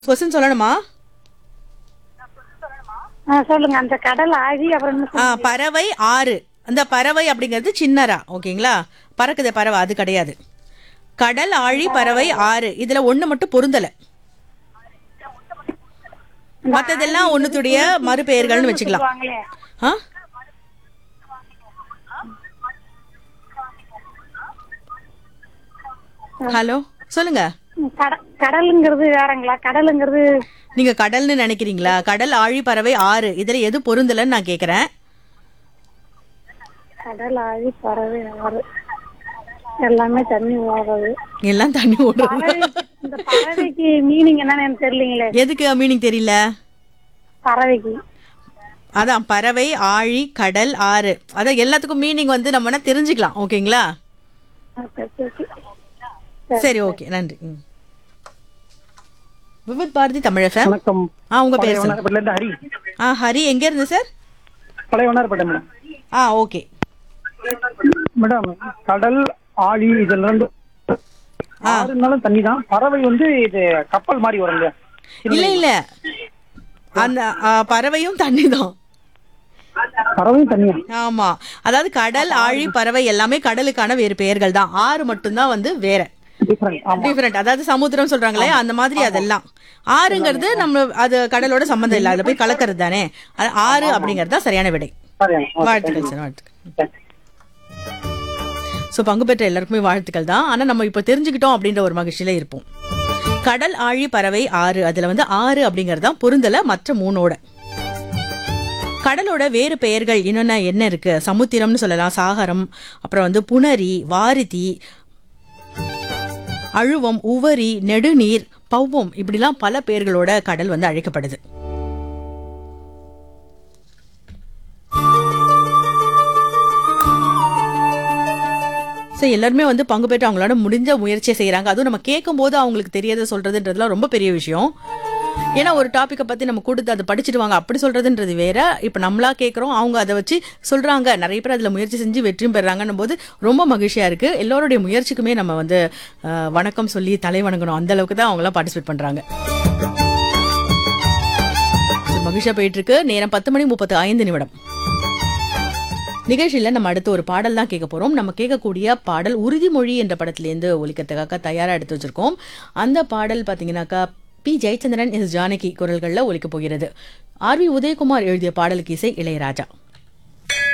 Question சொல்லணுமா ஆ சொல்லுங்க அந்த கடல் ஆழி அப்புறம் என்ன ஆ பறவை ஆறு அந்த பறவை அப்படிங்கிறது சின்னரா ஓகேங்களா பறக்குது பறவை அது கிடையாது கடல் ஆழி பறவை ஆறு இதுல ஒண்ணு மட்டும் பொருந்தல மத்ததெல்லாம் ஒண்ணுத்துடைய மறுபெயர்கள்னு வச்சுக்கலாம் சொல்லுவாங்களே ஆ ஹலோ சொல்லுங்க ம், கட- கடலுங்கிறது வேறங்களா கடலுங்கிறது நீங்க கடல்னு நினைக்கிறீங்களா கடல் ஆழி பறவை ஆறு இதுல எது பொருந்தலன்னு நான் கேக்குறேன் கடல் ஆழி பறவை ஆறு எல்லாமே தண்ணி ஓடுறது எல்லாம் தண்ணி ஓடுறது பறவை இந்த பறவைக்கு மீனிங் என்னன்னு எனக்கு தெரியலீங்களே எதுக்கு மீனிங் தெரியல பறவைக்கு அதான் பறவை ஆழி கடல் ஆறு அதான் எல்லாத்துக்கும் மீனிங் வந்து நம்ம வேணா தெரிஞ்சுக்கலாம் ஓகேங்களா ஓகே, ஓகே, ஓகே. சரி ஓகே நன்றி ம். விவித் பாரதி தமிழ் FM. வணக்கம் ஆ உங்க பழைய பேர் சொல்லுங்க வண்ணாரப்பேட்டையில இருந்து ஹரி ஆ ஹரி எங்க இருந்து சார் பழைய வண்ணாரப்பேட்டை மேடம் ஆ ஓகே மேடம் கடல் ஆழி இதுல இருந்து ஆறுனாலும் தண்ணி தான் பறவை வந்து இது கப்பல் மாதிரி வரும் இல்லையா இல்ல இல்ல அந்த ஆ, பறவையும் தண்ணி தான் பறவையும் தண்ணியா ஆமா அதாவது கடல் ஆழி பறவை எல்லாமே கடலுக்கான வேறு பெயர்கள் தான் ஆறு மட்டும்தான் வந்து வேற டிஃபரெண்ட் ஆமா டிஃபரெண்ட் அதாவது சமுத்திரம் சொல்றாங்களே அந்த மாதிரி அதெல்லாம் ஆறுங்கிறது நம்ம அது கடலோட சம்மந்தம் இல்ல அதுல போய் கலக்கிறது தானே அது ஆறு அப்படிங்கிறது தான் சரியான விடை சரியா வாழ்த்துக்கள் சார் வாழ்த்துக்கள் ஸோ பங்கு பெற்ற எல்லாருக்குமே வாழ்த்துக்கள் தான் ஆனா நம்ம இப்போ தெரிஞ்சுக்கிட்டோம் அப்படின்ற ஒரு மகிழ்ச்சியில இருப்போம் கடல் ஆழி பறவை ஆறு அதுல வந்து ஆறு அப்படிங்கிறது தான் பொருந்தல மற்ற மூணோட கடலோட வேறு பெயர்கள் இன்னொன்னு என்ன இருக்கு சமுத்திரம்னு சொல்லலாம் சாகரம் அப்புறம் வந்து புனரி வாரிதி அழுவம் உவரி நெடுநீர் பௌவம் இப்படிலாம் பல பெயர்களோட கடல் வந்து அழைக்கப்படுது ஸோ எல்லாருமே வந்து பங்கு பெற்று அவங்களோட முடிஞ்ச முயற்சியை செய்கிறாங்க அதுவும் நம்ம கேட்கும்போது அவங்களுக்கு தெரியாத சொல்றதுன்றதுலாம் ரொம்ப பெரிய விஷயம் ஏன்னா ஒரு டாப்பிக்கை பற்றி நம்ம கொடுத்து அதை படிச்சுடுவாங்க அப்படி சொல்றதுன்றது வேற இப்போ நம்மளா கேட்குறோம் அவங்க அதை வச்சு சொல்றாங்க நிறைய பேர் அதில் முயற்சி செஞ்சு வெற்றியும் பெறாங்கன்னும் போது ரொம்ப மகிழ்ச்சியா இருக்கு எல்லோருடைய முயற்சிக்குமே நம்ம வந்து அஹ், வணக்கம் சொல்லி தலை வணங்கணும் அந்த அளவுக்கு தான் அவங்களாம் பார்ட்டிசிபேட் பண்றாங்க மகிழ்ச்சியா போயிட்டு இருக்கு நேரம் பத்து மணி முப்பத்து ஐந்து நிமிடம் நிகழ்ச்சியில நம்ம அடுத்து ஒரு பாடல் தான் கேட்க போறோம் நம்ம கேட்கக்கூடிய பாடல் உறுதிமொழி என்ற படத்திலேருந்து ஒலிக்கிறதுக்காக தயாரா எடுத்து வச்சிருக்கோம் அந்த பாடல் பாத்தீங்கன்னாக்கா பி ஜெயச்சந்திரன் எஸ் ஜானகி குரல்களில் ஒலிக்க போகிறது ஆர் வி உதயகுமார் எழுதிய பாடலுக்கு இசை இளையராஜா